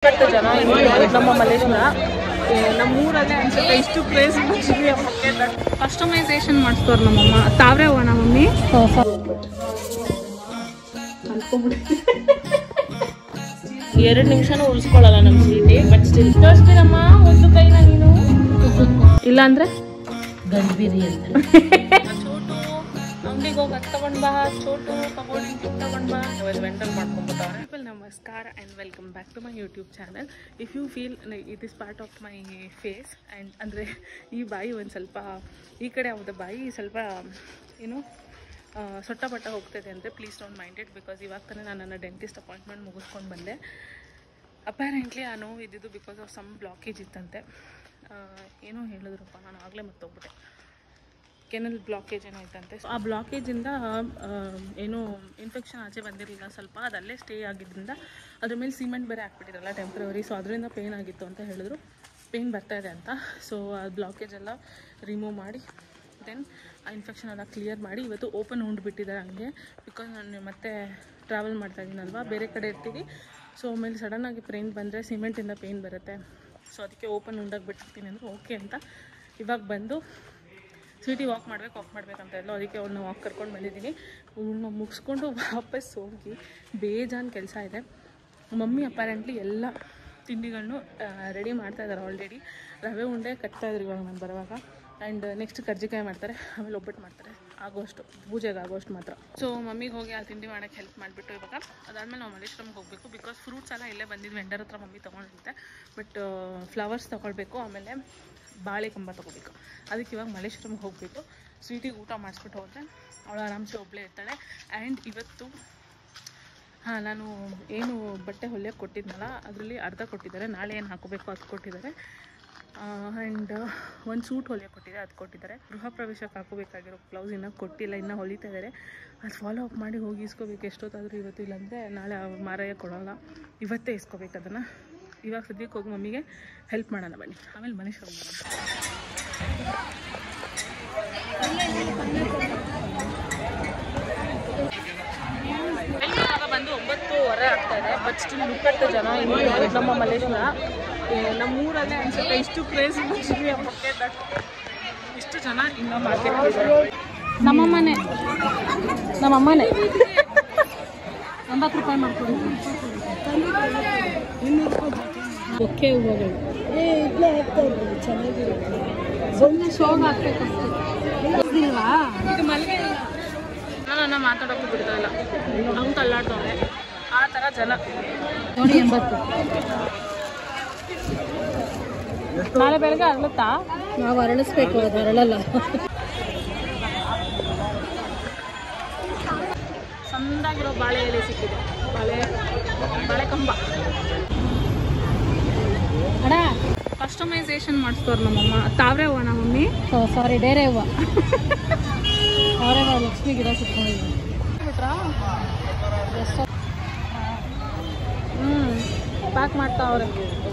ನುಕ್ಕಟ್ಟು ಜನ ಇಲ್ಲಿ ನಮ್ಮ ಮಲೇಶ್ವರ ನಮ್ಮೂರಲ್ಲೇ ಅನ್ಸುತ್ತೆ ಇಷ್ಟು ಕ್ರೇಜ್ ಕಸ್ಟಮೈಸೇಷನ್ ಮಾಡಿಸ್ತವ್ರು ನಮ್ಮಮ್ಮ ತಾವ್ರೆ ಹೂವ ಮಮ್ಮಿ ಎರಡು ನಿಮಿಷನೂ ಉಳಿಸ್ಕೊಳ್ಳಲ್ಲ ನಮ್ಮ ಸೀಟಿ ಬಟ್ ಸ್ಟಿಲ್ ತೋರಿಸ್ತೀರಮ್ಮ ಒಂದು ಕೈನ ನೀನು ಇಲ್ಲ ಅಂದ್ರೆ ಗಂಭೀರಿ ಅಂತ ಚೋಟು ಅಂಗಡಿಗೆ ಹೋಗಿ ಅದು ತಗೊಂಡ್ ಬಾ ಚೋಟು ಪಕೋಡಿ ತಗೊಂಡ್ ಬಾ ಇವೆಲ್ಲ ವೆಂಡರ್ ಮಾಡ್ಕೊಂಡ್ಬಿಟ್ಟವ್ರೆ ಪೀಪಲ್ ನಮಸ್ಕಾರ and welcome back to my YouTube channel if you feel it is part of my face and ಅಂದರೆ ಈ ಬಾಯಿ ಒಂದು ಸ್ವಲ್ಪ ಈ ಕಡೆ ಯಾವುದೇ ಬಾಯಿ ಸ್ವಲ್ಪ ಏನು ಆ, ಸೊಟ್ಟ ಪಟ್ಟ ಹೋಗ್ತಿದೆ ಅಂದರೆ please don't mind it because ಇವಾಗ ತಾನೇ ನಾನು ನನ್ನ ಡೆಂಟಿಸ್ಟ್ ಅಪಾಯಿಂಟ್ಮೆಂಟ್ ಮುಗಿಸ್ಕೊಂಡು ಬಂದೆ ಅಪ್ಯಾರೆಂಟ್ಲಿ ಆ ನೋವು ಇದ್ದಿದ್ದು ಬಿಕಾಸ್ ಆಫ್ ಸಮ್ ಬ್ಲಾಕೇಜ್ ಇತ್ತಂತೆ ಆ, ಏನೋ ಹೇಳಿದ್ರಪ್ಪ ನಾನು ಆಗಲೇ ಮರ್ತೋಗ್ಬಿಟ್ಟೆ ಕೆನಲ್ ಬ್ಲಾಕೇಜ್ ಏನೋ ಇತ್ತಂತೆ ಆ ಬ್ಲಾಕೇಜಿಂದ ಏನು ಇನ್ಫೆಕ್ಷನ್ ಆಚೆ ಬಂದಿರಲಿಲ್ಲ ಸ್ವಲ್ಪ ಅದು ಅಲ್ಲೇ ಸ್ಟೇ ಆಗಿದ್ದರಿಂದ ಅದ್ರ ಮೇಲೆ ಸಿಮೆಂಟ್ ಬೇರೆ ಹಾಕ್ಬಿಟ್ಟಿರಲ್ಲ ಟೆಂಪ್ರವರಿ ಸೊ ಅದರಿಂದ ಪೇನ್ ಆಗಿತ್ತು ಅಂತ ಹೇಳಿದ್ರು ಪೇನ್ ಬರ್ತಾ ಇದೆ ಅಂತ ಸೊ ಆ ಬ್ಲಾಕೇಜ್ ಎಲ್ಲ ರಿಮೂವ್ ಮಾಡಿ ದೆನ್ ಆ ಇನ್ಫೆಕ್ಷನ್ ಎಲ್ಲ ಕ್ಲಿಯರ್ ಮಾಡಿ ಇವತ್ತು ಓಪನ್ ಉಂಡ್ಬಿಟ್ಟಿದ್ದಾರೆ ಹಂಗೆ ಬಿಕಾಸ್ ನಾನು ಮತ್ತೆ ಟ್ರಾವೆಲ್ ಮಾಡ್ತಾ ಇದ್ದೀನಲ್ವಾ ಬೇರೆ ಕಡೆ ಇರ್ತೀವಿ ಸೊ ಆಮೇಲೆ ಸಡನ್ನಾಗಿ ಪೇನ್ ಬಂದರೆ ಸಿಮೆಂಟಿಂದ ಪೇನ್ ಬರುತ್ತೆ ಸೊ ಅದಕ್ಕೆ ಓಪನ್ ಉಂಡಾಗಿ ಬಿಟ್ಟಿರ್ತೀನಿ ಅಂದರೆ ಓಕೆ ಅಂತ ಇವಾಗ ಬಂದು ಸಿಟಿ ವಾಕ್ ಮಾಡ್ಬೇಕು ವಾಕ್ ಮಾಡ್ಬೇಕಂತ ಎಲ್ಲ ಅದಕ್ಕೆ ಅವ್ಳನ್ನ ವಾಕ್ ಕರ್ಕೊಂಡು ಬಂದಿದ್ದೀನಿ ಅವಳನ್ನ ಮುಗಿಸ್ಕೊಂಡು ವಾಪಸ್ ಹೋಗಿ ಬೇಜಾನ್ ಕೆಲಸ ಇದೆ ಮಮ್ಮಿ ಅಪ್ಯಾರೆಂಟ್ಲಿ ಎಲ್ಲ ತಿಂಡಿಗಳನ್ನು ರೆಡಿ ಮಾಡ್ತಾ ಇದ್ದಾರೆ ಆಲ್ರೆಡಿ ರವೆ ಉಂಡೆ ಕಟ್ತಾ ಇದ್ರು ಇವಾಗ ನಾನು ಬರುವಾಗ ಆ್ಯಂಡ್ ನೆಕ್ಸ್ಟ್ ಕರ್ಜಿಕಾಯಿ ಮಾಡ್ತಾರೆ ಆಮೇಲೆ ಒಬ್ಬಟ್ಟು ಮಾಡ್ತಾರೆ ಆಗೋಷ್ಟು ಪೂಜೆಗೆ ಆಗೋಷ್ಟು ಮಾತ್ರ ಸೊ ಮಮ್ಮಿಗೆ ಹೋಗಿ ಆ ತಿಂಡಿ ಮಾಡೋಕ್ಕೆ ಹೆಲ್ಪ್ ಮಾಡಿಬಿಟ್ಟು ಇವಾಗ ಅದಾದಮೇಲೆ ನಾವು ಮಲೇಶ್ವರಮ್ಗೆ ಹೋಗಬೇಕು ಬಿಕಾಸ್ ಫ್ರೂಟ್ಸ್ ಎಲ್ಲ ಇಲ್ಲೇ ಬಂದಿದ್ದು ವೆಂಡರ್ ಹತ್ರ ಮಮ್ಮಿ ತೊಗೊಂಡಿರುತ್ತೆ ಬಟ್ ಫ್ಲವರ್ಸ್ ತೊಗೊಳ್ಬೇಕು ಆಮೇಲೆ ಬಾಳೆ ಕಂಬ ತೊಗೋಬೇಕು ಅದಕ್ಕೆ ಇವಾಗ ಮಲೇಶ್ವರಮ್ಗೆ ಹೋಗಬೇಕು ಸ್ವೀಟಿಗೆ ಊಟ ಮಾಡಿಸ್ಬಿಟ್ಟು ಹೋದರೆ ಅವಳು ಆರಾಮ್ಸೆ ಒಬ್ಬಳೇ ಇರ್ತಾಳೆ ಆ್ಯಂಡ್ ಇವತ್ತು ಹಾಂ ನಾನು ಏನು ಬಟ್ಟೆ ಹೊಲಿಯೋಕ್ಕೆ ಕೊಟ್ಟಿದ್ನಲ್ಲ ಅದರಲ್ಲಿ ಅರ್ಧ ಕೊಟ್ಟಿದ್ದಾರೆ ನಾಳೆ ಏನು ಹಾಕೋಬೇಕು ಅದು ಕೊಟ್ಟಿದ್ದಾರೆ ಆ್ಯಂಡ್ ಒಂದು ಸೂಟ್ ಹೊಲಿಯೋಕ್ಕೆ ಕೊಟ್ಟಿದ್ದಾರೆ ಅದು ಕೊಟ್ಟಿದ್ದಾರೆ ಗೃಹ ಪ್ರವೇಶಕ್ಕೆ ಹಾಕೋಬೇಕಾಗಿರೋ ಬ್ಲೌಸ್ ಇನ್ನೂ ಕೊಟ್ಟಿಲ್ಲ ಇನ್ನೂ ಹೊಲಿತಾ ಇದ್ದಾರೆ ಅದು ಫಾಲೋ ಅಪ್ ಮಾಡಿ ಹೋಗಿ ಇಸ್ಕೋಬೇಕು ಎಷ್ಟೊತ್ತಾದರೂ ಇವತ್ತು ಇಲ್ಲಾಂದರೆ ನಾಳೆ ಅವ್ರು ಮಾರಾಯ ಕೊಡೋಲ್ಲ ಇವತ್ತೇ ಇಸ್ಕೋಬೇಕು ಅದನ್ನು ಇವಾಗ ಸದ್ಯಕ್ಕೆ ಹೋಗಿ ಮಮ್ಮಿಗೆ ಹೆಲ್ಪ್ ಮಾಡೋಣ ಬನ್ನಿ ಆಮೇಲೆ ಮನುಷ್ಯ ಇವಾಗ ಬಂದು ಒಂಬತ್ತುವರೆ ಆಗ್ತಾ ಇದೆ ಬಟ್ ಸ್ಟಿಲ್ ನುಕ್ಕಟ್ಟು ಜನ ಇಲ್ಲಿ ನಮ್ಮ ಮಲೇಶ್ವರ ನಮ್ಮ ಊರಲ್ಲೇ ಅನ್ಸುತ್ತೆ ಇಷ್ಟು ಕ್ರೇಜ್ ಹಬ್ಬಕ್ಕೆ ದಟ್ ಇಷ್ಟು ಜನ ಇನ್ನು ಮಾರ್ಕೆಟ್ ನಮ್ಮಮ್ಮನೇ ನಮ್ಮಮ್ಮನೇ ಒಂಬತ್ತು ರೂಪಾಯಿ ಮಾಡ್ಕೊಡಿ ಬೊಕ್ಕೆ ಹೂವುಗಳು ಸುಮ್ಮನೆ ಶೋಗ್ ಹಾಕ್ಬೇಕಷ್ಟೇ ಇದು ಮಲ್ಲಿಗೆ ನನ್ನ ಮಾತಾಡೋಕ್ಕೂ ಬಿಡ್ತಾ ಇಲ್ಲ ಅವ್ನು ತಳ್ಳಾಡ್ತವ್ರೆ ಆ ಥರ ಜನ ನೋಡಿ ಎಂಬತ್ತು ನಾಳೆ ಬೆಳಗ್ಗೆ ಅರಳುತ್ತಾ ನಾವು ಅರಳಿಸ್ಬೇಕು ಅದು ಅರಳಲ್ಲ ಸಣ್ಣದಾಗಿರೋ ಬಾಳೆ ಎಲೆ ಸಿಕ್ಕಿದೆ ಬಾಳೆ ಬಾಳೆ ಕಂಬ ಅಣ್ಣ ಕಸ್ಟಮೈಸೇಷನ್ ಮಾಡಿಸ್ತವ್ರು ನಮ್ಮಮ್ಮ ತಾವ್ರೆ ಹೂವ ಮಮ್ಮಿ ಸಾರಿ ಡೇರೆ ಹೂವು ಅವರೇ ಲಕ್ಷ್ಮಿ ಗಿಡ ಸಿಕ್ಕೊಂಡಿದ್ವಿ ಬಿಟ್ರಾ ಹ್ಞೂ ಪ್ಯಾಕ್ ಮಾಡ್ತಾ ಅವ್ರೆ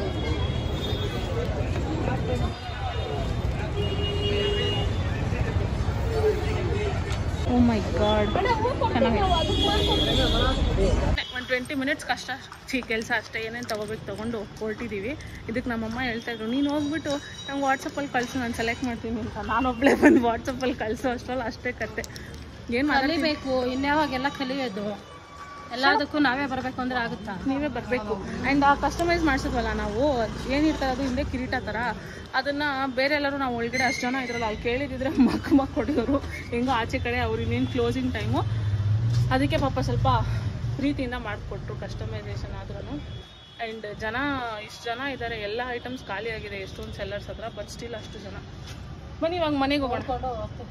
ಓ ಮೈ ಗಾಡ್ ಚೆನ್ನಾಗಿದೆ ಒಂದು ಟ್ವೆಂಟಿ ಮಿನಿಟ್ಸ್ ಕಷ್ಟ ಛೀ ಕೆಲಸ ಅಷ್ಟೇ ಏನೇನು ತೊಗೋಬೇಕು ತೊಗೊಂಡು ಹೊರಟಿದ್ದೀವಿ ಇದಕ್ಕೆ ನಮ್ಮಮ್ಮ ಹೇಳ್ತಾ ಇದ್ರು ನೀನು ಹೋಗ್ಬಿಟ್ಟು ನಂಗೆ ವಾಟ್ಸಪ್ಪಲ್ಲಿ ಕಳಿಸು ನಾನು ಸೆಲೆಕ್ಟ್ ಮಾಡ್ತೀನಿ ಅಂತ ನಾನೊಬ್ಬಳೇ ಬಂದು ವಾಟ್ಸಪ್ಪಲ್ಲಿ ಕಳಿಸೋ ಅಷ್ಟರಲ್ಲಿ ಅಷ್ಟೇ ಕತೆ ಏನು ಮಾಡಲಿ ಕಲಿಬೇಕು ಇನ್ಯಾವಾಗೆಲ್ಲ ಕಲಿಯೋದು ಎಲ್ಲದಕ್ಕೂ ನಾವೇ ಬರಬೇಕು ಅಂದ್ರೆ ಆಗುತ್ತಾ ನೀವೇ ಬರಬೇಕು ಆ್ಯಂಡ್ ಆ ಕಸ್ಟಮೈಸ್ ಮಾಡಿಸಿದ್ವಲ್ಲ ನಾವು ಏನಿರ್ತದೆ ಅದು ಹಿಂದೆ ಕಿರೀಟ ಥರ ಅದನ್ನು ಬೇರೆ ಎಲ್ಲರೂ ನಾವು ಒಳಗಡೆ ಅಷ್ಟು ಜನ ಇದ್ರಲ್ಲ ಅಲ್ಲಿ ಕೇಳಿದಿದ್ರೆ ಮಕ್ ಮಕ್ ಹೊಡೆಯೋರು ಹೆಂಗೋ ಆಚೆ ಕಡೆ ಅವ್ರು ಇನ್ನೇನು ಕ್ಲೋಸಿಂಗ್ ಟೈಮು ಅದಕ್ಕೆ ಪಾಪ ಸ್ವಲ್ಪ ಪ್ರೀತಿಯಿಂದ ಮಾಡಿಕೊಟ್ರು ಕಸ್ಟಮೈಸೇಷನ್ ಆದ್ರೂ ಆ್ಯಂಡ್ ಜನ ಇಷ್ಟು ಜನ ಇದ್ದಾರೆ ಎಲ್ಲ ಐಟಮ್ಸ್ ಖಾಲಿ ಆಗಿದೆ ಎಷ್ಟೊಂದು ಸೆಲ್ಲರ್ಸ್ ಹತ್ರ ಬಟ್ ಸ್ಟಿಲ್ ಅಷ್ಟು ಜನ ಬನ್ನಿ ಇವಾಗ ಮನೆಗೆ ಹೋಗೋಣ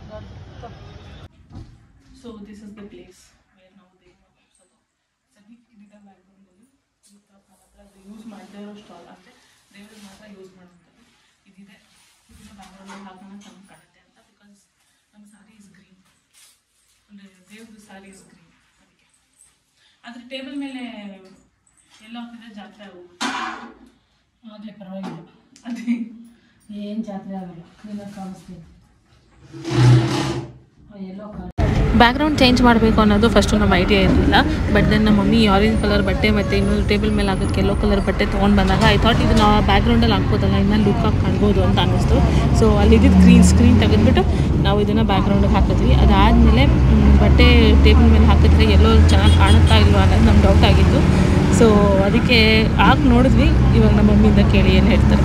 so this is the place where ನಾವು ದೇವ್ರನ್ನ ಕೂರ್ಸೋದು ಸದ್ಯಕ್ಕೆ ಇದ್ದಿದ್ದ ಬ್ಯಾಕ್ಗ್ರೌಂಡಲ್ಲಿ ಹತ್ರ ಯೂಸ್ ಮಾಡದೇ ಇರೋ ಸ್ಟಾಲ್ ಅಂದರೆ ದೇವ್ರಿಗೆ ಮಾತ್ರ ಯೂಸ್ ಮಾಡೋಂಥದ್ದು ಇದಿದೆ ಇದನ್ನ ಬ್ಯಾಕ್ಗ್ರೌಂಡಲ್ಲಿ ಹಾಕೋಣ ಚೆನ್ನಾಗಿ ಕಾಣುತ್ತೆ ಅಂತ ಬಿಕಾಸ್ ನಮ್ಮ ಸಾರಿ ಇಸ್ ಗ್ರೀನ್ ಅಂದರೆ ದೇವ್ರದ್ದು ಸಾರಿ ಇಸ್ ಗ್ರೀನ್ ಅದಕ್ಕೆ ಆದರೆ ಟೇಬಲ್ ಮೇಲೆ ಎಲ್ಲ ಹಾಕಿದ್ರೆ ಜಾತ್ರೆ ಆಗೋಗುತ್ತೆ ಆಗಲೇ ಪರವಾಗಿಲ್ಲ ಅದೇ ಏನು ಜಾತ್ರೆ ಆಗಲ್ಲ ನೀನು ಕಾಣಿಸ್ತೀನಿ ಎಲ್ಲೋ ಬ್ಯಾಕ್ಗ್ರೌಂಡ್ ಚೇಂಜ್ ಮಾಡಬೇಕು ಅನ್ನೋದು ಫಸ್ಟು ನಮ್ಮ ಐಡಿಯಾ ಇರಲಿಲ್ಲ ಬಟ್ ದೆನ್ ನಮ್ಮ ಮಮ್ಮಿ ಆರೆಂಜ್ ಕಲರ್ ಬಟ್ಟೆ ಮತ್ತು ಇನ್ನೊಂದು ಟೇಬಲ್ ಮೇಲೆ ಆಗೋಕ್ಕೆ ಎಲ್ಲೋ ಕಲರ್ ಬಟ್ಟೆ ತೊಗೊಂಡು ಬಂದಾಗ ಐ ಥಾಟ್ ಇದು ನಾವು ಬ್ಯಾಕ್ಗ್ರೌಂಡಲ್ಲಿ ಹಾಕ್ಬೋದಲ್ಲ ಇನ್ನೂ ಲುಕ್ ಆಗಿ ಕಾಣ್ಬೋದು ಅಂತ ಅನ್ನಿಸ್ತು ಸೊ ಅಲ್ಲಿದ್ದಿದ್ದು ಗ್ರೀನ್ ಸ್ಕ್ರೀನ್ ತೆಗೆದ್ಬಿಟ್ಟು ನಾವು ಇದನ್ನು ಬ್ಯಾಕ್ಗ್ರೌಂಡಿಗೆ ಹಾಕಿದ್ವಿ ಅದಾದಮೇಲೆ ಬಟ್ಟೆ ಟೇಬಲ್ ಮೇಲೆ ಹಾಕಿದ್ರೆ ಎಲ್ಲೋ ಚೆನ್ನಾಗಿ ಕಾಣುತ್ತಾ ಇಲ್ವಾ ಅನ್ನೋದು ನಮ್ಗೆ ಡೌಟ್ ಆಗಿತ್ತು ಸೊ ಅದಕ್ಕೆ ಆಗ ನೋಡಿದ್ವಿ ಇವಾಗ ನಮ್ಮ ಮಮ್ಮಿಯಿಂದ ಕೇಳಿ ಏನು ಹೇಳ್ತಾರೆ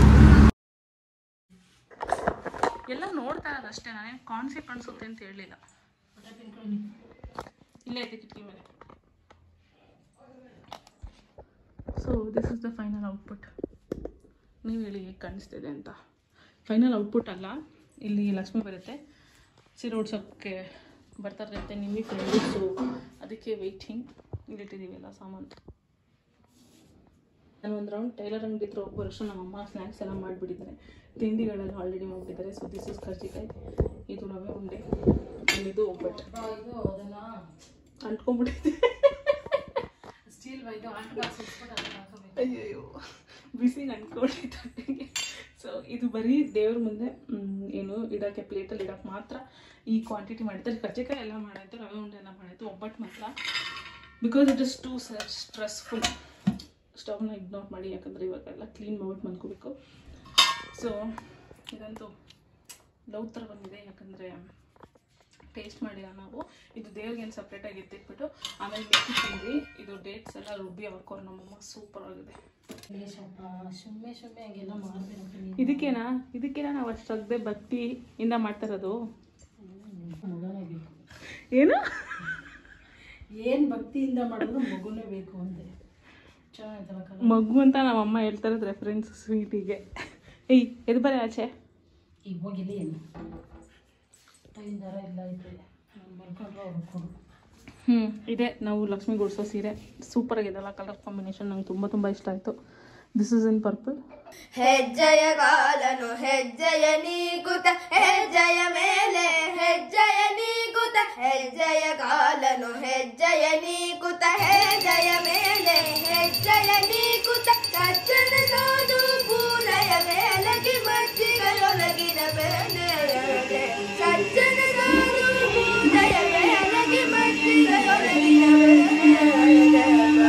ಎಲ್ಲ ನೋಡ್ತಾ ಇರೋದು ಅಷ್ಟೇ ನಾನೇನು ಕಾನ್ಸೆಪ್ಟ್ ಅನ್ಸುತ್ತೆ ಅಂತ ಹೇಳಲಿಲ್ಲ ಇಲ್ಲೇ ಐತೆ ಕಿಟಕಿ ಮೇಲೆ so this is the final output ನೀವು ಹೇಳಿ ಹೇಗೆ ಕಾಣಿಸ್ತಿದೆ ಅಂತ ಫೈನಲ್ ಔಟ್ಪುಟ್ ಅಲ್ಲ ಇಲ್ಲಿ ಲಕ್ಷ್ಮಿ ಬರುತ್ತೆ ಸೀರೆ ಉಡ್ಸೋಕ್ಕೆ ಬರ್ತಾರಂತೆ ನಿಮಗೆ ಫ್ರೆಂಡ್ಸು ಅದಕ್ಕೆ ವೆಯ್ಟಿಂಗ್ ಇಲ್ಲಿಟ್ಟಿದ್ದೀವಿ ಎಲ್ಲ ಸಾಮಾನು ನಾನು ಒಂದು ರೌಂಡ್ ಟೈಲರ್ ಅಂಗಡಿ ಹತ್ರ ಹೋಗಿ ಬರೋಷ್ಟು ನಮ್ಮಮ್ಮ ಸ್ನ್ಯಾಕ್ಸ್ ಎಲ್ಲ ಮಾಡಿಬಿಟ್ಟಿದ್ದಾರೆ ತಿಂಡಿಗಳೆಲ್ಲ ಆಲ್ರೆಡಿ ಮಾಡಿಬಿಟ್ಟಿದ್ದಾರೆ ಸೊ ದಿಸ್ ಇಸ್ ಕರ್ಜಿಕಾಯಿ ಇದು ರವೆ ಉಂಡೆ and ಇದು ಒಬ್ಬಟ್ಟು ಅಂಟ್ಕೊಂಡ್ಬಿಟ್ಟಿದೆ ಅಯ್ಯಯ್ಯೋ ಬಿಸಿ ಅಂಟ್ಕೊಂಡಿದ್ದೆ ಸೊ ಇದು ಬರೀ ದೇವ್ರ ಮುಂದೆ ಮ್, ಏನು ಇಡೋಕ್ಕೆ ಪ್ಲೇಟಲ್ಲಿ ಇಡೋಕ್ಕೆ ಮಾತ್ರ ಈ ಕ್ವಾಂಟಿಟಿ ಮಾಡಿದ್ದಾರೆ ಕಜ್ಜಿಕಾಯಿ ಎಲ್ಲ ಮಾಡಾಯ್ತು ರವೆ ಉಂಡೆ ಎಲ್ಲ ಮಾಡಾಯ್ತು ಒಬ್ಬಟ್ಟು ಮಾತ್ರ because it is too stressful ಸ್ಟವ್ನ ಇಗ್ನೋರ್ ಮಾಡಿ ಯಾಕಂದರೆ ಇವಾಗೆಲ್ಲ ಕ್ಲೀನ್ ಮಾಡ್ಬಿಟ್ಟು ಮಲ್ಕೋಬೇಕು ಸೊ ಇದಂತೂ ಲವ್ ಥರ ಬಂದಿದೆ ಯಾಕಂದರೆ ಟೇಸ್ಟ್ ಮಾಡಿಲ್ಲ ನಾವು ಇದು ದೇವ್ರಿಗೆ ಏನು ಸಪ್ರೇಟಾಗಿ ಎತ್ತಿಟ್ಬಿಟ್ಟು ಆಮೇಲೆ ಮಿಕ್ಕಿ ತಿಂದ್ವಿ ಇದು ಡೇಟ್ಸ್ ಎಲ್ಲ ರುಬ್ಬಿ ಅವ್ಕೋರು ನಮ್ಮಮ್ಮ ಸೂಪರ್ ಆಗಿದೆ ಸುಮ್ಮನೆ ಸುಮ್ಮನೆ ಹಂಗೆಲ್ಲ ಮಾಡ್ಬೇಡಪ್ಪ ನೀನು ಇದಕ್ಕೇನಾ ಇದಕ್ಕೇನಾ ನಾವು ಅಷ್ಟು ಅಗ್ದೆ ಭಕ್ತಿಯಿಂದ ಮಾಡ್ತಾ ಇರೋದು ಮಗನೇ ಬೇಕು ಏನು ಏನು ಭಕ್ತಿಯಿಂದ ಮಾಡಿದ್ರು ಮಗುನೇ ಬೇಕು ಅಂದೆ ಚೆನ್ನಾಗಿತ್ತಲ್ಲ ಕಲ ಮಗು ಅಂತ ನಮ್ಮಮ್ಮ ಹೇಳ್ತಾ ಇರೋದು ರೆಫರೆನ್ಸ್ ಸ್ವೀಟಿಗೆ ಏಯ್ ಎದು ಬರೀ ಆಚೆ ಈಗ ಹೋಗಿಲ್ಲ ಏನು ಟೈಮ್ ದರ ಎಲ್ಲ ಐತೆ ನಾನು ಮಲ್ಕೊಂಡ್ರೆ ಅವ್ರಿಗೆ ಕೊಡು ಹ್ಞೂ ಇದೆ ನಾವು ಲಕ್ಷ್ಮಿ ಗುಡ್ಸೋ ಸೀರೆ ಸೂಪರ್ ಆಗಿದೆಲ್ಲ ಕಲರ್ ಕಾಂಬಿನೇಷನ್ ನಂಗೆ ತುಂಬ ತುಂಬ ಇಷ್ಟ ಆಯಿತು ದಿಸ್ ಇಸ್ ಇನ್ ಪರ್ಪಲ್ ಹೆಜ್ಜೆಯ ಕಾಲನು ಹೆಜ್ಜೆಯ ನೀಗುತ ಹೆಜ್ಜೆಯ ಮೇಲೆ ಹೆಜ್ಜೆಯ ನೀಗುತ ಹೆಜ್ಜೆಯ ಕಾಲನು ಹೆಜ್ಜೆಯ ನೀಗುತ ಹೆಜ್ಜೆಯ ಮೇಲೆ ಹೆಜ್ಜೆಯ ನೀಗುತ ಸಜ್ಜನ ಸಾಧು ಪೂಲಯ ಮೇಲಗಿ ಮಜ್ಜಿಗೆಯೊಳಗಿನ ಬೆಣ್ಣೆಯೊಳಗೆ ಸಜ್ಜನ ಸಾಧು ಪೂಲಯ ಮೇಲಗಿ ಮಜ್ಜಿಗೆಯೊಳಗಿನ ಬೆಣ್ಣೆಯೊಳಗೆ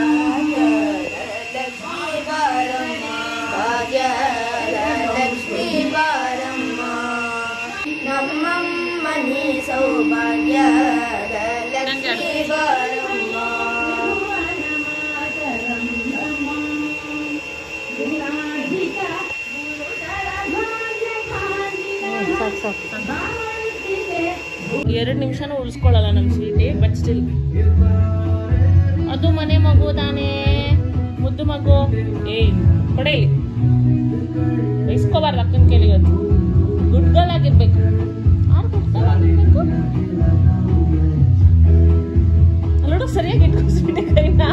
ಲಕ್ಷ್ಮೀ ಬಾರಮ್ಮ ಭಾಗ್ಯದ ಲಕ್ಷ್ಮೀ ಬಾರಮ್ಮ ನಮ್ಮಮ್ಮ ನೀ ಸೌಭಾಗ್ಯದ ಲಕ್ಷ್ಮೀ ಬಾರಮ್ಮ ಸಾಕು ಸಾಕು ಎರಡು ನಿಮಿಷನೂ ಉಳಿಸ್ಕೊಳ್ಳಲ್ಲ ನಮ್ಮ ಸ್ವೀಟಿ ಬಟ್ ಸ್ಟಿಲ್ ಅದು ಮನೆ ಮಗು ತಾನೇ ಮುದ್ದು ಮಗು ಏಯ್ ಕೊಡೆ ಇಲ್ಲಿ ಬೈಸ್ಕೋಬಾರ್ದು ಅಕ್ಕನ ಕೇಳಿ ಇವತ್ತು ಗುಡ್ ಗರ್ಲ್ ಆಗಿರ್ಬೇಕು ಯಾರು ಗುಡ್ ಗರ್ಲ್ ಆಗಿರ್ಬೇಕು ಅಲ್ಲೋಡು ಸರಿಯಾಗಿ ಇಟ್ಕೊ ಸ್ವೀಟಿ ಕೈನ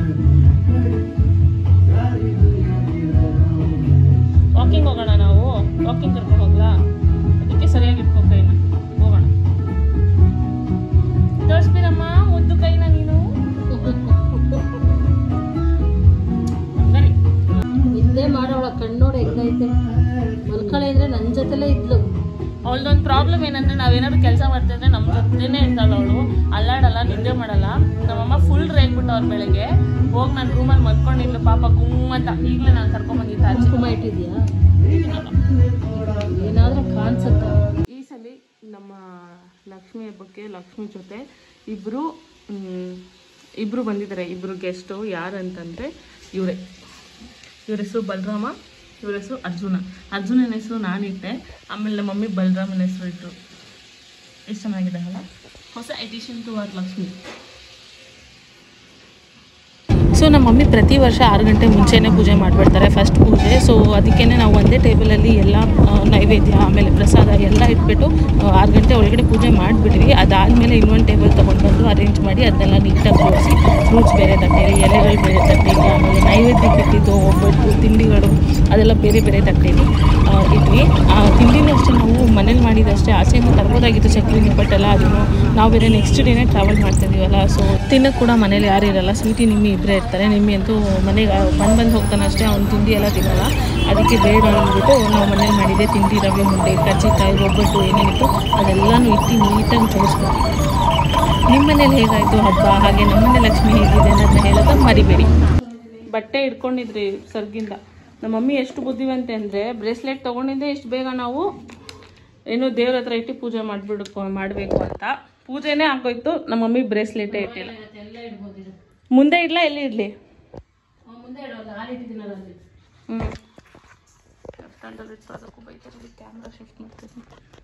ವಾಕಿಂಗ್ ಹೋಗೋಣ ನಾವು ವಾಕಿಂಗ್ ಕರ್ಕೊಂಡು ಹೋಗ್ಲಾ ಅದಕ್ಕೆ ಸರಿಯಾಗಿ ಇಟ್ಕೊ ಕೈನ ಹೋಗೋಣ ತೋರಿಸ್ತೀರಮ್ಮ ಮುದ್ದು ಕೈನ ನೀನು ಹಂಗಾರಿ ನಿದ್ದೆ ಮಾಡೋಳ ಕಣ್ಣೋಡ ಹೆಂಗೈತೆ ಮಲ್ಕಳೆ ಅಂದ್ರೆ ನನ್ನ ಜೊತೆಲೇ ಇದ್ಲು ಅವಳದೊಂದು ಪ್ರಾಬ್ಲಮ್ ಏನಂದ್ರೆ ನಾವೇನಾದ್ರು ಕೆಲಸ ಮಾಡ್ತಿದ್ರೆ ನಮ್ಮ ಜೊತೆನೇ ಇರ್ತಾಳೆ ಅವಳು ಅಲ್ಲಾಡಲ್ಲ ನಿದ್ದೆ ಮಾಡಲ್ಲ ನಮ್ಮಮ್ಮ ಫುಲ್ ರೇಗ್ಬಿಟ್ಟು ಅವ್ರ ಬೆಳಗ್ಗೆ ಹೋಗಿ ನಾನು ರೂಮಲ್ಲಿ ಮಲ್ಕೊಂಡಿದ್ಲು ಪಾಪ ಗುಮ್ ಅಂತ ಈಗಲೇ ನಾನು ಕರ್ಕೊಂಬಂದಿದ್ದೆ ಆಚೆ ಕುಂಕುಮ ಇಟ್ಟಿದ್ಯಾ ಏನಾದ್ರೂ ಕಾಣಿಸುತ್ತಾ ಈ ಸಲ ನಮ್ಮ ಲಕ್ಷ್ಮಿ ಹಬ್ಬಕ್ಕೆ ಲಕ್ಷ್ಮಿ ಜೊತೆ ಇಬ್ಬರು ಇಬ್ಬರು ಬಂದಿದ್ದಾರೆ ಇಬ್ಬರು ಗೆಸ್ಟು ಯಾರು ಅಂತಂದರೆ ಇವರೇ ಇವ್ರ ಹೆಸರು ಬಲರಾಮ ಇವ್ರ ಹೆಸರು ಅರ್ಜುನ ಅರ್ಜುನನ ಹೆಸರು ನಾನಿಟ್ಟೆ ಆಮೇಲೆ ನಮ್ಮ ಮಮ್ಮಿ ಬಲರಾಮನ ಹೆಸರು ಇಟ್ಟರು ಎಷ್ಟು ಚೆನ್ನಾಗಿದೆ ಅಲ್ಲ ಹೊಸ edition to our Lakshmi so ನಮ್ಮ ಮಮ್ಮಿ ಪ್ರತಿ ವರ್ಷ ಆರು ಗಂಟೆ ಮುಂಚೆನೇ ಪೂಜೆ ಮಾಡಿಬಿಡ್ತಾರೆ ಫಸ್ಟ್ ಪೂಜೆ ಸೊ ಅದಕ್ಕೇ ನಾವು ಒಂದೇ ಟೇಬಲಲ್ಲಿ ಎಲ್ಲ ಆ, ನೈವೇದ್ಯ ಆಮೇಲೆ ಪ್ರಸಾದ ಎಲ್ಲ ಇಟ್ಬಿಟ್ಟು ಆ, ಆರು ಗಂಟೆ ಒಳಗಡೆ ಪೂಜೆ ಮಾಡಿಬಿಟ್ವಿ ಅದಾದಮೇಲೆ ಇನ್ನೊಂದು ಟೇಬಲ್ ತೊಗೊಂಡು ಬಂದು ಅರೇಂಜ್ ಮಾಡಿ ಅದನ್ನೆಲ್ಲ ನೀಟಾಗಿ ಜೋಡಿಸಿ ಫ್ರೂಟ್ಸ್ ಬೇರೆ ತಟ್ಟೆಲಿ ಎಲೆಗಳು ಬೇರೆ ತಟ್ಟೆಲಿ ಆಮೇಲೆ ನೈವೇದ್ಯಕ್ಕೆ ಇಟ್ಟಿದ್ದು ಒಬ್ಬಟ್ಟು ತಿಂಡಿಗಳು ಅದೆಲ್ಲ ಬೇರೆ ಬೇರೆ ತಟ್ಟೆಲಿ ಆ, ಇಟ್ವಿ ಆ ತಿಂಡಿನೂ ಅಷ್ಟೇ ನಾವು ಮನೇಲಿ ಮಾಡಿದಷ್ಟೇ ಆಚೆಯಿಂದ ತರ್ಬೋದಾಗಿತ್ತು ಚಕ್ಲಿ ನಿಪ್ಪಟ್ಟೆಲ್ಲ ಅದನ್ನು ನಾವು ಬೇರೆ ನೆಕ್ಸ್ಟ್ ಡೇನೇ ಟ್ರಾವೆಲ್ ಮಾಡ್ತಾ ಇದೀವಲ್ಲ ಸೊ ತಿನ್ನಕ್ಕೆ ಕೂಡ ಮನೇಲಿ ಯಾರು ಇರಲ್ಲ ಸ್ವೀಟಿ ನಿಮ್ಮಿ ಇಬ್ಬರೇ ಇರ್ತಾರೆ ನಿಮ್ಮಿ ಅಂತೂ ಮನೆಗೆ ಬಂದು ಬಂದು ಹೋಗ್ತಾನೆ ಅಷ್ಟೇ ಅವ್ನು ತಿಂಡಿ ಎಲ್ಲ ತಿನ್ನಲ್ಲ ಅದಕ್ಕೆ ಬೇಡ ಅಂದ್ಬಿಟ್ಟು ನಾವು ಮನೇಲಿ ಮಾಡಿದ್ದೆ ತಿಂಡಿ ರವೆ ಮುಂಡೆ ಕಜ್ಜಿಕಾಯಿ ಒಬ್ಬಟ್ಟು ಏನೇನಿತ್ತು ಅದೆಲ್ಲನೂ ಇಟ್ಟು ನೀಟಾಗಿ ಜೋಡಿಸ್ಬೇಕು ನಿಮ್ಮನೇಲಿ ಹೇಗಾಯಿತು ಹಬ್ಬ ಹಾಗೆ ನಮ್ಮನೆ ಲಕ್ಷ್ಮಿ ಹೇಗಿದೆ ಅನ್ನೋದನ್ನ ಹೇಳೋದು ಮರಿಬೇಡಿ ಬಟ್ಟೆ ಇಟ್ಕೊಂಡಿದ್ರಿ ಸರ್ಗಿಂದ ನಮ್ಮ ಮಮ್ಮಿ ಎಷ್ಟು ಬುದ್ಧಿವಂತೆ ಅಂದರೆ ಬ್ರೇಸ್ಲೆಟ್ ತೊಗೊಂಡಿದ್ದೆ ಎಷ್ಟು ಬೇಗ ನಾವು ಏನು ದೇವ್ರ ಹತ್ರ ಇಟ್ಟು ಪೂಜೆ ಮಾಡಿಬಿಡ್ಕೊ ಮಾಡಬೇಕು ಅಂತ ಪೂಜೆನೇ ಆಗೋಯ್ತು ನಮ್ಮ ಮಮ್ಮಿ ಬ್ರೇಸ್ಲೆಟೇ ಇಟ್ಟಿಲ್ಲ ಎಲ್ಲ ಇಡ್ಬೋದು ಇದು ಮುಂದೆ ಇಡ್ಲಾ ಎಲ್ಲಿ ಇಡಲಿ ಅವ್ನು ಮುಂದೆ ಇಡೋಲ್ಲ ಹಾಲು ಇಟ್ಟಿದ್ದೀನಲ್ಲ ಅಲ್ಲಿ ಹ್ಞೂ ಅದಕ್ಕೂ ಬೈತಾರೆ ಕ್ಯಾಮ್ರಾ ಶಿಫ್ಟ್ ಮಾಡ್ತೀನಿ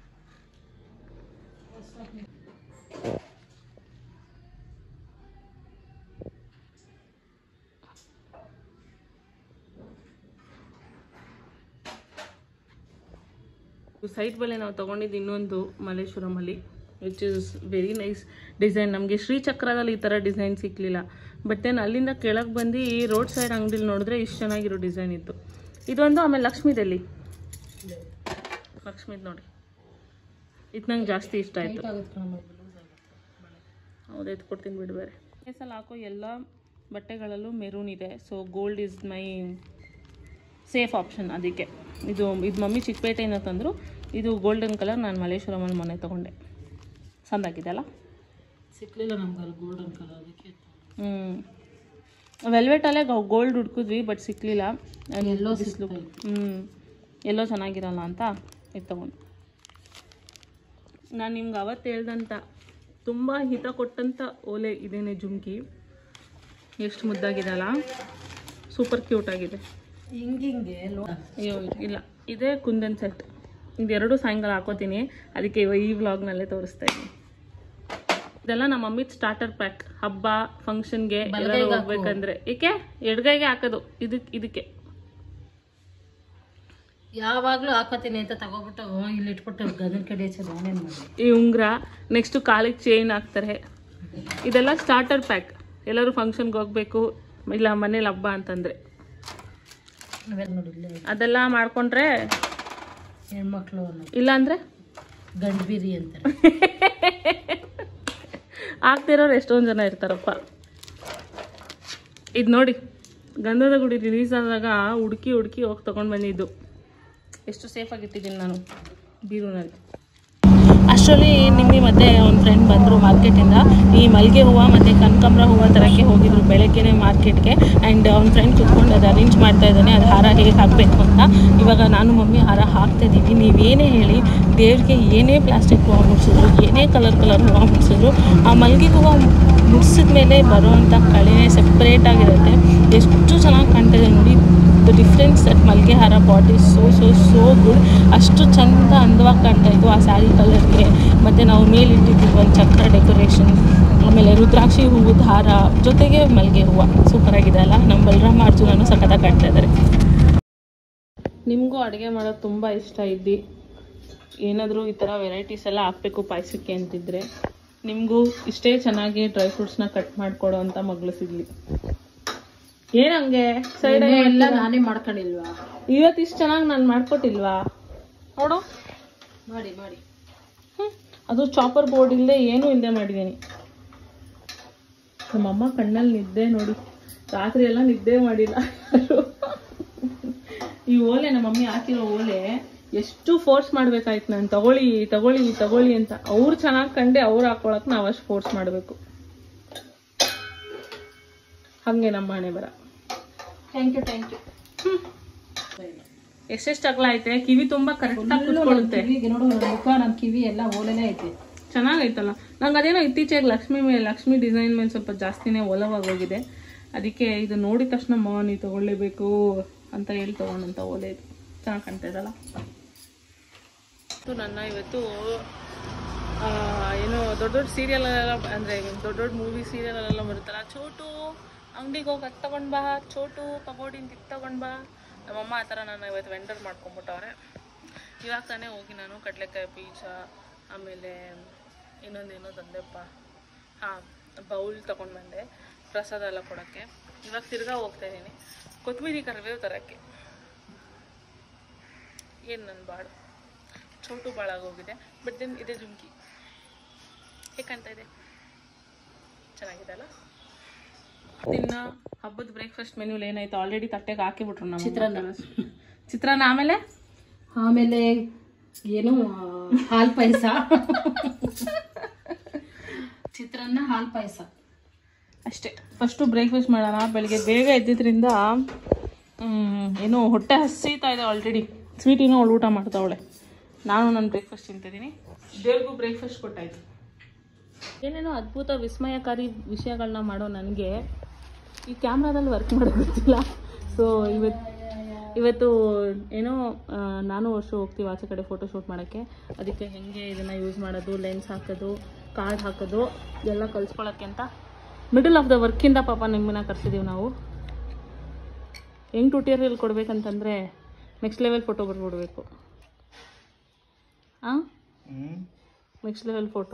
ಸೈಡ್ ಬಲೆ ನಾವು ತೊಗೊಂಡಿದ್ದು ಇನ್ನೊಂದು ಮಲ್ಲೇಶ್ವರಮಲ್ಲಿ which is very nice design ನಮಗೆ ಶ್ರೀಚಕ್ರದಲ್ಲಿ ಈ ಥರ ಡಿಸೈನ್ ಸಿಕ್ಕಲಿಲ್ಲ ಬಟ್ ದೆನ್ ಅಲ್ಲಿಂದ ಕೆಳಗೆ ಬಂದು ಈ ರೋಡ್ ಸೈಡ್ ಅಂಗಡಿಲಿ ನೋಡಿದ್ರೆ ಇಷ್ಟು ಚೆನ್ನಾಗಿರೋ ಡಿಸೈನ್ ಇತ್ತು ಇದೊಂದು ಆಮೇಲೆ ಲಕ್ಷ್ಮೀದಲ್ಲಿ ಲಕ್ಷ್ಮೀದ್ ನೋಡಿ ಇದು ನಂಗೆ ಜಾಸ್ತಿ ಇಷ್ಟ ಆಯಿತು ಆಗುತ್ತೆ ಕಣಮ್ಮ ಇದು ಲೂಸ್ ಆಗುತ್ತೆ ಹೌದು ಎತ್ಕೊಡ್ತೀನಿ ಬಿಡು ಬೇರೆ ಕೇಸಲ್ಲಿ ಹಾಕೋ ಎಲ್ಲ ಬಟ್ಟೆಗಳಲ್ಲೂ ಮೆರೂನ್ ಇದೆ so gold is my safe option ಅದಕ್ಕೆ ಇದು ಇದು ಮಮ್ಮಿ ಚಿಕ್ಕಪೇಟೆಯಿಂದ ತಂದರು ಇದು ಗೋಲ್ಡನ್ ಕಲರ್ ನಾನು ಮಲ್ಲೇಶ್ವರಮಲ್ಲಿ ಮೊನ್ನೆ ತೊಗೊಂಡೆ ಸಂದಾಗಿದೆ ಅಲ್ಲ ಸಿಕ್ಕಲಿಲ್ಲ ನಮ್ಗೆ ಅಲ್ಲಿ ಗೋಲ್ಡನ್ ಕಲರ್ ಅದಕ್ಕೆ ಹ್ಞೂ ವೆಲ್ವೆಟಲ್ಲೇ ಗೋಲ್ಡ್ ಹುಡ್ಕಿದ್ವಿ ಬಟ್ ಸಿಕ್ಕಲಿಲ್ಲ ಎಲ್ಲೋ ಬಿಸಿಲು ಹ್ಞೂ ಎಲ್ಲೋ ಚೆನ್ನಾಗಿರಲ್ಲ ಅಂತ ಇದು ತಗೊಂಡು ನಾನು ನಿಮ್ಗೆ ಅವತ್ತು ಹೇಳ್ದಂಥ ತುಂಬ ಹಿತ ಕೊಟ್ಟಂಥ ಓಲೆ ಇದೇನೆ ಜುಮ್ಕಿ ಎಷ್ಟು ಮುದ್ದಾಗಿದೆ ಅಲ್ಲ ಸೂಪರ್ ಕ್ಯೂಟ್ ಆಗಿದೆ ಹಿಂಗಿಂಗೆ ಲೋ ಅಯ್ಯೋ ಇಲ್ಲ ಇದೇ ಕುಂದನ್ ಸೆಟ್ ಇದೆರಡು ಸಾಯಂಕಾಲ ಹಾಕೋತೀನಿ ಅದಕ್ಕೆ ಇವ- ಈ ವ್ಲಾಗ್ನಲ್ಲೇ ತೋರಿಸ್ತಾ ಇದ್ದೀನಿ ಇದೆಲ್ಲ ನಮ್ಮ ಮಮ್ಮಿದ್ ಸ್ಟಾರ್ಟರ್ ಪ್ಯಾಕ್ ಹಬ್ಬ ಫಂಕ್ಷನ್ಗೆ ಎಲ್ಲರೂ ಹೋಗ್ಬೇಕಂದ್ರೆ ಏಕೆ ಎಡ್ಗೈಗೆ ಹಾಕೋದು ಇದಕ್ಕೆ ಇದಕ್ಕೆ ಯಾವಾಗಲೂ ಹಾಕೋತೀನಿ ಅಂತ ತಗೋಬಿಟ್ಟು ಇಲ್ಲಿ ಇಟ್ಬಿಟ್ಟು ಗದನ್ ಕಡೆ ಹಚ್ಚೋದು ಅವನೇನು ಮಾಡಿ ಈ ಉಂಗುರ ನೆಕ್ಸ್ಟು ಕಾಲಿಗೆ ಚೈನ್ ಹಾಕ್ತಾರೆ ಇದೆಲ್ಲ ಸ್ಟಾರ್ಟರ್ ಪ್ಯಾಕ್ ಎಲ್ಲರೂ ಫಂಕ್ಷನ್ಗೆ ಹೋಗ್ಬೇಕು ಇಲ್ಲ ಮನೇಲಿ ಹಬ್ಬ ಅಂತಂದರೆ ನಾವೆಲ್ಲ ನೋಡಿ ಇಲ್ಲೇ ಅದೆಲ್ಲ ಮಾಡ್ಕೊಂಡ್ರೆ ಹೆಣ್ಮಕ್ಳು ಅನ್ನೋದು ಇಲ್ಲಾಂದರೆ ಗಂಡು ಬೀರಿ ಅಂತಾರೆ ಆಗ್ತಿರೋರು ಎಷ್ಟೊಂದು ಜನ ಇರ್ತಾರಪ್ಪ ಇದು ನೋಡಿ ಗಂಧದ ಗುಡಿ ರಿಲೀಸ್ ಆದಾಗ ಹುಡುಕಿ ಹುಡುಕಿ ಹೋಗಿ ತೊಗೊಂಡು ಬಂದಿದ್ದು ಎಷ್ಟು ಸೇಫಾಗಿ ಇಟ್ಟಿದ್ದೀನಿ ನಾನು ಬೀರೂನಲ್ಲಿ ಅಷ್ಟರಲ್ಲಿ ನಿನ್ನೆ ಮತ್ತೆ ಒಂದು ಫ್ರೆಂಡ್ ಬಂದರು ಮಾರ್ಕೆಟಿಂದ ಈ ಮಲ್ಲಿಗೆ ಹೂವು ಮತ್ತು ಕನಕಾಂಬರ ಹೂವು ತರಕ್ಕೆ ಹೋಗಿದ್ರು ಬೆಳಗ್ಗೆನೇ ಮಾರ್ಕೆಟ್ಗೆ ಆ್ಯಂಡ್ ಅವ್ನ ಫ್ರೆಂಡ್ ಕುತ್ಕೊಂಡು ಅದು ಅರೇಂಜ್ ಮಾಡ್ತಾ ಇದ್ದಾನೆ ಅದು ಹಾರ ಹೇಗೆ ಹಾಕಬೇಕು ಅಂತ ಇವಾಗ ನಾನು ಮಮ್ಮಿ ಹಾರ ಹಾಕ್ತಾ ಇದ್ದೀವಿ ನೀವೇನೇ ಹೇಳಿ ದೇವ್ರಿಗೆ ಏನೇ ಪ್ಲಾಸ್ಟಿಕ್ ಹೂವು ಮುಡ್ಸಿದ್ರು ಏನೇ ಕಲರ್ ಕಲರ್ ಹೂವು ಮುಡ್ಸಿದ್ರು ಆ ಮಲ್ಲಿಗೆ ಹೂವು ಮುಡ್ಸಿದ ಮೇಲೆ ಬರೋವಂಥ ಕಳೆನೇ ಸೆಪ್ರೇಟಾಗಿರುತ್ತೆ ಎಷ್ಟು ಚೆನ್ನಾಗಿ ಕಾಣ್ತಿದೆ ನೋಡಿ ದ ಡಿಫ್ರೆನ್ಸ್ ದಟ್ ಮಲ್ಲಿಗೆ ಹಾರ but is so so so good ಅಷ್ಟು ಚಂದ ಅಂದವಾಗಿ ಕಾಣ್ತಾ ಇತ್ತು ಆ ಸ್ಯಾರಿ ಕಲರ್ಗೆ ಮತ್ತು ನಾವು ಮೇಲಿಟ್ಟಿದ್ದೀವಿ ಒಂದು ಚಕ್ರ ಡೆಕೋರೇಷನ್ ಆಮೇಲೆ ರುದ್ರಾಕ್ಷಿ ಹೂವು ಹಾರ ಜೊತೆಗೆ ಮಲ್ಲಿಗೆ ಹೂವು ಸೂಪರಾಗಿದೆ ಅಲ್ಲ ನಮ್ಮ ಬಲರಾಮ ಅರ್ಜುನನು ಸಖತ್ತಾಗಿ ಕಾಣ್ತಾ ಇದ್ದಾರೆ ನಿಮಗೂ ಅಡುಗೆ ಮಾಡೋದು ತುಂಬ ಇಷ್ಟ ಇದ್ದಿ ಏನಾದರೂ ಈ ಥರ ವೆರೈಟೀಸ್ ಎಲ್ಲ ಹಾಕಬೇಕು ಪಾಯಸಕ್ಕೆ ಅಂತಿದ್ರೆ ನಿಮಗೂ ಇಷ್ಟೇ ಚೆನ್ನಾಗಿ ಡ್ರೈ ಫ್ರೂಟ್ಸ್ನ ಕಟ್ ಮಾಡಿಕೊಡೋ ಅಂತ ಮಗಳು ಸಿಗಲಿ ಏನಂಗೆ ಸೈಡ್ ಎಲ್ಲ ನಾನೇ ಮಾಡ್ಕೊಂಡಿಲ್ವಾ ಇವತ್ತು ಇಷ್ಟು ಚೆನ್ನಾಗಿ ನಾನು ಮಾಡ್ಕೊಟ್ಟಿಲ್ವಾ ನೋಡು ಮಾಡಿ ಮಾಡಿ ಹ್ಮ್. ಅದು ಚಾಪರ್ ಬೋರ್ಡ್ ಇಲ್ಲದೆ ಏನೂ ಇಲ್ಲದೆ ಮಾಡಿದ್ದೀನಿ ನಮ್ಮಮ್ಮ ಕಣ್ಣಲ್ಲಿ ನಿದ್ದೆ ನೋಡಿ ರಾತ್ರಿ ಎಲ್ಲ ನಿದ್ದೆ ಮಾಡಿಲ್ಲ ಈ ಓಲೆ ನಮ್ಮ ಮಮ್ಮಿ ಹಾಕಿರೋ ಓಲೆ ಎಷ್ಟು ಫೋರ್ಸ್ ಮಾಡ್ಬೇಕಾಯ್ತು ನಾನು ತಗೊಳ್ಳಿ ತಗೊಳ್ಳಿ ತಗೊಳ್ಳಿ ಅಂತ ಅವ್ರು ಚೆನ್ನಾಗಿ ಕಂಡೆ ಅವ್ರು ಹಾಕೊಳಕ್ ನಾವು ಅಷ್ಟು ಫೋರ್ಸ್ ಮಾಡಬೇಕು ಹಂಗೆ ನಮ್ಮ ಹಣೆ ಬರ ಥ್ಯಾಂಕ್ ಯು ಥ್ಯಾಂಕ್ ಯು ಎಷ್ಟೆಷ್ಟು ಅಗಲ ಐತೆ ಕಿವಿ ತುಂಬಾ ಕರೆಕ್ಟಾಗಿ ಕುತ್ಕೊಳ್ಳುತ್ತೆ ಕಿವಿಗೆ ನೋಡು ನನ್ನ ಮುಖ ನನ್ನ ಕಿವಿ ಎಲ್ಲ ಓಲೆನೇ ಐತೆ ಚೆನ್ನಾಗೈತಲ್ಲ ನಂಗೆ ಅದೇನೋ ಇತ್ತೀಚೆಗೆ ಲಕ್ಷ್ಮಿ ಮೇಲೆ ಲಕ್ಷ್ಮಿ ಡಿಸೈನ್ ಮೇಲೆ ಸ್ವಲ್ಪ ಜಾಸ್ತಿನೇ ಒಲವಾಗೋಗಿದೆ ಅದಕ್ಕೆ ಇದು ನೋಡಿದ ತಕ್ಷಣ ಮಾ ನೀವು ತಗೊಳ್ಳೇಬೇಕು ಅಂತ ಹೇಳಿ ತಗೊಂಡಂತ ಓಲೆ ಇದು ಚೆನ್ನಾಗಿ ಕಾಣ್ತಾ ಇದಲ್ಲ ನನ್ನ ಇವತ್ತು ಆ, ಏನೋ ದೊಡ್ಡ ದೊಡ್ಡ ಸೀರಿಯಲ್ಲೆಲ್ಲ ಅಂದರೆ ದೊಡ್ಡ ದೊಡ್ಡ ಮೂವಿ ಸೀರಿಯಲ್ಲೆಲ್ಲ ಬರುತ್ತಲ್ಲ ಚೋಟು ಅಂಗಡಿಗೆ ಹೋಗಿ ಅದು ತಗೊಂಡ್ ಬಾ ಚೋಟು ಪಗೋಡಿನ ಇದು ತಗೊಂಡ್ ಬಾ ನಮ್ಮಮ್ಮ ಆ ಥರ ನಾನು ಇವತ್ತು ವೆಂಡರ್ ಮಾಡ್ಕೊಂಬಿಟ್ಟವ್ರೆ ಇವಾಗ ತಾನೇ ಹೋಗಿ ನಾನು ಕಡಲೆಕಾಯಿ ಬೀಜ ಆಮೇಲೆ ಇನ್ನೊಂದೇನೋ ತಂದೆಪ್ಪ ಹಾಂ ಬೌಲ್ ತೊಗೊಂಡು ಬಂದೆ ಪ್ರಸಾದ ಎಲ್ಲ ಕೊಡೋಕ್ಕೆ ಇವಾಗ ತಿರ್ಗಾ ಹೋಗ್ತಾ ಇದ್ದೀನಿ ಕೊತ್ತಂಬರಿ ಕರಿಬೇವು ತರೋಕ್ಕೆ ಏನು ನನ್ನ ಬಾಡು ಚೋಟು ಬಾಳಾಗೋಗಿದೆ ಬಟ್ ದೆನ್ ಇದೆ ಜುಮ್ಕಿ ಹೇಗೆ ಕಾಣ್ತಾ ಇದೆ ಚೆನ್ನಾಗಿದೆ ಅಲ್ಲ ಇನ್ನು ಹಬ್ಬದ ಬ್ರೇಕ್ಫಾಸ್ಟ್ ಮೆನ್ಯೂಲಿ ಏನಾಯ್ತು ಆಲ್ರೆಡಿ ತಟ್ಟೆಗೆ ಹಾಕಿಬಿಟ್ರು ನಮ್ಮ ಚಿತ್ರಾನ್ನ. ಚಿತ್ರಾನ್ನ ಆಮೇಲೆ ಆಮೇಲೆ ಏನು ಹಾಲು ಪಾಯಸ ಚಿತ್ರಾನ್ನ ಹಾಲು ಪಾಯಸ ಅಷ್ಟೇ ಫಸ್ಟು ಬ್ರೇಕ್ಫಾಸ್ಟ್ ಮಾಡೋಣ ಬೆಳಿಗ್ಗೆ ಬೇಗ ಎದ್ದಿದ್ರಿಂದ ಮ್, ಏನೋ ಹೊಟ್ಟೆ ಹಸಿತಾ ಇದೆ ಆಲ್ರೆಡಿ ಸ್ವೀಟಿನೂ ಅವಳು ಊಟ ಮಾಡ್ತಾವಳೆ ನಾನು ನನ್ನ ಬ್ರೇಕ್ಫಾಸ್ಟ್ ತಿಂತಿದ್ದೀನಿ ದೇವ್ರಿಗೂ ಬ್ರೇಕ್ಫಾಸ್ಟ್ ಕೊಟ್ಟಾಯ್ತು ಏನೇನೋ ಅದ್ಭುತ ವಿಸ್ಮಯಕಾರಿ ವಿಷಯಗಳನ್ನ ಮಾಡೋ ನನಗೆ ಈ ಕ್ಯಾಮ್ರಾದಲ್ಲಿ ವರ್ಕ್ ಮಾಡೋದು ಗೊತ್ತಿಲ್ಲ ಸೊ ಇವತ್ತು ಇವತ್ತು ಏನೋ ಆ, ನಾನು ವರ್ಷ ಹೋಗ್ತೀವಿ ಆಚೆ ಕಡೆ ಫೋಟೋ ಶೂಟ್ ಮಾಡೋಕ್ಕೆ ಅದಕ್ಕೆ ಹೆಂಗೆ ಇದನ್ನು ಯೂಸ್ ಮಾಡೋದು ಲೆನ್ಸ್ ಹಾಕೋದು ಕಾರ್ಡ್ ಹಾಕೋದು ಎಲ್ಲ ಕಲ್ಸ್ಕೊಳ್ಳೋಕ್ಕೆ ಅಂತ ಮಿಡಲ್ ಆಫ್ ದ ವರ್ಕಿಂದ ಪಾಪ ನಿಮ್ಮನ್ನ ಕರ್ಸಿದ್ದೀವಿ ನಾವು ಹೆಂಗೆ ಟ್ಯೂಟೋರಿಯಲ್ ಕೊಡ್ಬೇಕಂತಂದರೆ ನೆಕ್ಸ್ಟ್ ಲೆವೆಲ್ ಫೋಟೋ ಬರ್ಬಿಡ್ಬೇಕು ಹಾಂ ನೆಕ್ಸ್ಟ್ ಲೆವೆಲ್ ಫೋಟೋ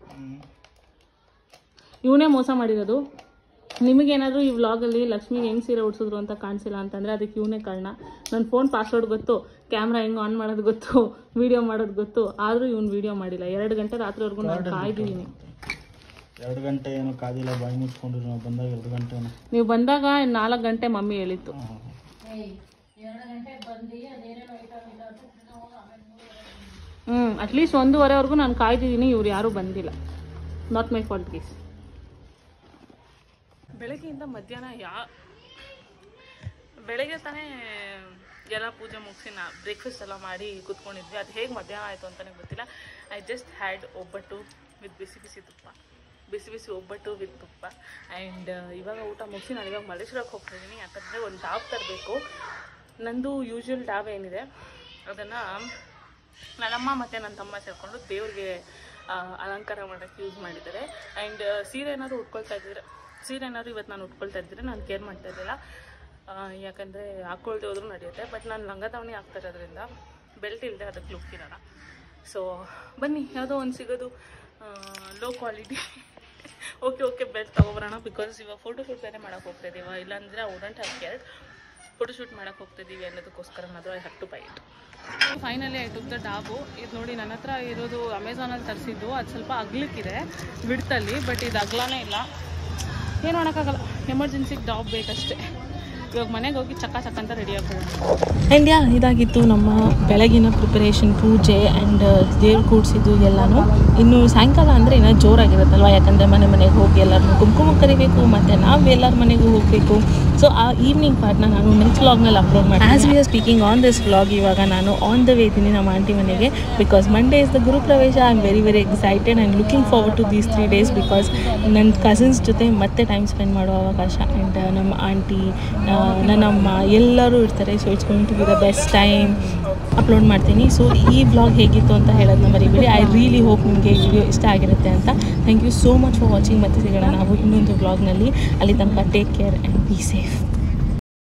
ಇವನೇ ಮೋಸ ಮಾಡಿರೋದು ನಿಮಗೇನಾದರೂ ಈ ವ್ಲಾಗಲ್ಲಿ ಲಕ್ಷ್ಮಿಗೆ ಹೆಂಗೆ ಸೀರೆ ಉಡ್ಸಿದ್ರು ಅಂತ ಕಾಣಿಸಿಲ್ಲ ಅಂತಂದರೆ ಅದಕ್ಕೆ ಇವನೇ ಕಾರಣ ನನ್ನ ಫೋನ್ ಪಾಸ್ವರ್ಡ್ ಗೊತ್ತು ಕ್ಯಾಮ್ರಾ ಹೆಂಗೆ ಆನ್ ಮಾಡೋದು ಗೊತ್ತು ವೀಡಿಯೋ ಮಾಡೋದು ಗೊತ್ತು ಆದರೂ ಇವ್ನು ವೀಡಿಯೋ ಮಾಡಿಲ್ಲ ಎರಡು ಗಂಟೆ ರಾತ್ರಿವರೆಗೂ ನಾನು ಕಾಯ್ದಿದ್ದೀನಿ ಎರಡು ಗಂಟೆ ಏನು ಕಾದಿಲ್ಲ ಬಾಯಿ ಮುಚ್ಕೊಂಡಿರು ನಾವು ಬಂದಾಗ ಎರಡು ಗಂಟೆ ನೀವು ಬಂದಾಗ ನಾಲ್ಕು ಗಂಟೆ ಮಮ್ಮಿ ಹೇಳಿತ್ತು ಹ್ಞೂ ಅಟ್ಲೀಸ್ಟ್ ಒಂದೂವರೆವರೆಗೂ ನಾನು ಕಾಯ್ದಿದ್ದೀನಿ ಇವ್ರು ಯಾರೂ ಬಂದಿಲ್ಲ ನಾಟ್ ಮೈ ಫಾಲ್ಟ್ ಗೀಸ್ ಬೆಳಗ್ಗೆಯಿಂದ ಮಧ್ಯಾಹ್ನ ಯಾ ಬೆಳಗ್ಗೆ ತಾನೇ ಎಲ್ಲ ಪೂಜೆ ಮುಗಿಸಿ ನಾ ಬ್ರೇಕ್ಫಾಸ್ಟ್ ಎಲ್ಲ ಮಾಡಿ ಕೂತ್ಕೊಂಡಿದ್ವಿ ಅದು ಹೇಗೆ ಮಧ್ಯಾಹ್ನ ಆಯಿತು ಅಂತಲೇ ಗೊತ್ತಿಲ್ಲ ಐ ಜಸ್ಟ್ ಹ್ಯಾಡ್ ಒಬ್ಬಟ್ಟು ವಿತ್ ಬಿಸಿ ಬಿಸಿ ತುಪ್ಪ ಬಿಸಿ ಬಿಸಿ ಒಬ್ಬಟ್ಟು ವಿತ್ ತುಪ್ಪ ಆ್ಯಂಡ್ ಇವಾಗ ಊಟ ಮುಗಿಸಿ ನಾನು ಇವಾಗ ಮಲ್ಲೇಶ್ವರಕ್ಕೆ ಹೋಗ್ತಾಯಿದ್ದೀನಿ ಯಾಕಂದರೆ ಒಂದು ಡಾಬ್ ತರಬೇಕು ನಂದು ಯೂಶ್ವಲ್ ಡಾಬ್ ಏನಿದೆ ಅದನ್ನು ನನ್ನಮ್ಮ ಮತ್ತು ನನ್ನ ತಮ್ಮ ಸೇರಿಕೊಂಡು ದೇವ್ರಿಗೆ ಆ, ಅಲಂಕಾರ ಮಾಡೋಕ್ಕೆ ಯೂಸ್ ಮಾಡಿದ್ದಾರೆ ಆ್ಯಂಡ್ ಸೀರೆ ಏನಾದ್ರು ಉಟ್ಕೊಳ್ತಾ ಇದ್ದರೆ ಸೀರೆ ಏನಾದ್ರು ಇವತ್ತು ನಾನು ಉಟ್ಕೊಳ್ತಾ ಇದ್ದರೆ ನಾನು ಕೇರ್ ಮಾಡ್ತಾ ಇದ್ದಿಲ್ಲ ಆ, ಯಾಕಂದರೆ ಹಾಕ್ಕೊಳ್ದೆ ಹೋದ್ರೂ ನಡೆಯುತ್ತೆ ಬಟ್ ನಾನು ಲಂಗ ದಾವಣಿ ಹಾಕ್ತಾ ಇರೋದ್ರಿಂದ ಬೆಲ್ಟ್ ಇಲ್ಲದೆ ಅದಕ್ಕೆ ಲುಕ್ ಇರೋಣ ಸೊ ಬನ್ನಿ ಯಾವುದೋ ಒಂದು ಸಿಗೋದು low quality okay okay belt ತೊಗೊಬರೋಣ ಬಿಕಾಸ್ ಇವಾಗ ಫೋಟೋ ಶೂಟ್ ಬೇರೆ ಮಾಡೋಕೆ ಹೋಗ್ತಾ ಇದ್ದೀವ ಇಲ್ಲಾಂದರೆ wouldn't have cared photo shoot ಮಾಡೋಕೆ ಹೋಗ್ತಿದ್ದೀವಿ ಅನ್ನೋದಕ್ಕೋಸ್ಕರ ಅದು I have to buy it finally I took the ಡಾಬು ಇದು ನೋಡಿ ನನ್ನ ಹತ್ರ ಇರೋದು ಅಮೆಝಾನಲ್ಲಿ ತರಿಸಿದ್ದು ಅದು ಸ್ವಲ್ಪ ಅಗ್ಲಿಕ್ಕಿದೆ ಬಿಡ್ತಲ್ಲಿ ಬಟ್ ಇದು ಅಗ್ಲಾನೇ ಇಲ್ಲ ಏನು ಮಾಡೋಕ್ಕಾಗಲ್ಲ ಎಮರ್ಜೆನ್ಸಿಗೆ ಡಾಬ್ ಬೇಕಷ್ಟೇ ಇವಾಗ ಮನೆಗೆ ಹೋಗಿ ಚಕ್ಕ ಚಕ್ಕ ಅಂತ ರೆಡಿ ಆಗ್ಬೋದು ಆ್ಯಂಡ್ ಯಾ ಇದಾಗಿತ್ತು ನಮ್ಮ ಬೆಳಗಿನ ಪ್ರಿಪರೇಷನ್ ಪೂಜೆ ಆ್ಯಂಡ್ ದೇವ್ರು ಕೂಡಿಸಿದ್ದು ಎಲ್ಲನೂ ಇನ್ನು ಸಾಯಂಕಾಲ ಅಂದರೆ ಇನ್ನೂ ಜೋರಾಗಿರುತ್ತಲ್ವ ಯಾಕಂದರೆ ಮನೆ ಮನೆಗೆ ಹೋಗಿ ಎಲ್ಲರನ್ನೂ ಕುಂಕುಮ ಕರಿಬೇಕು ಮತ್ತು ನಾವು ಎಲ್ಲರ ಮನೆಗೂ ಹೋಗಬೇಕು ಸೊ ಆ ಈವ್ನಿಂಗ್ ಪಾರ್ಟ್ನ ನಾನು ನೆಕ್ಸ್ಟ್ ವ್ಲಾಗ್ನಲ್ಲಿ ಅಪ್ಲೋಡ್ ಮಾಡಿ as we are speaking on this vlog ಇವಾಗ ನಾನು ಆನ್ ದ ವೇ ಇದ್ದೀನಿ ನಮ್ಮ ಆಂಟಿ ಮನೆಗೆ ಬಿಕಾಸ್ ಮಂಡೇ ಇಸ್ ದ ಗುರು ಪ್ರವೇಶ I am very very excited and looking forward to these three days because ನನ್ನ ಕಸಿನ್ಸ್ ಜೊತೆ ಮತ್ತೆ ಟೈಮ್ ಸ್ಪೆಂಡ್ ಮಾಡೋ ಅವಕಾಶ ಆ್ಯಂಡ್ ನಮ್ಮ ಆಂಟಿ ನನ್ನಮ್ಮ ಎಲ್ಲರೂ ಇರ್ತಾರೆ so it's going to be the best time upload ಮಾಡ್ತೀನಿ ಸೊ ಈ ವ್ಲಾಗ್ ಹೇಗಿತ್ತು ಅಂತ ಹೇಳೋದನ್ನ ಮರಿಬೇಡಿ ಐ ರಿಯಲಿ ಹೋಪ್ ನಿಮಗೆ ಈ ವಿಡಿಯೋ ಇಷ್ಟ ಆಗಿರುತ್ತೆ ಅಂತ thank you so much for watching ಮತ್ತೆ ಸಿಗೋಣ ನಾವು ಇನ್ನೊಂದು ವ್ಲಾಗ್ನಲ್ಲಿ ಅಲ್ಲಿ ತನಕ take care and be safe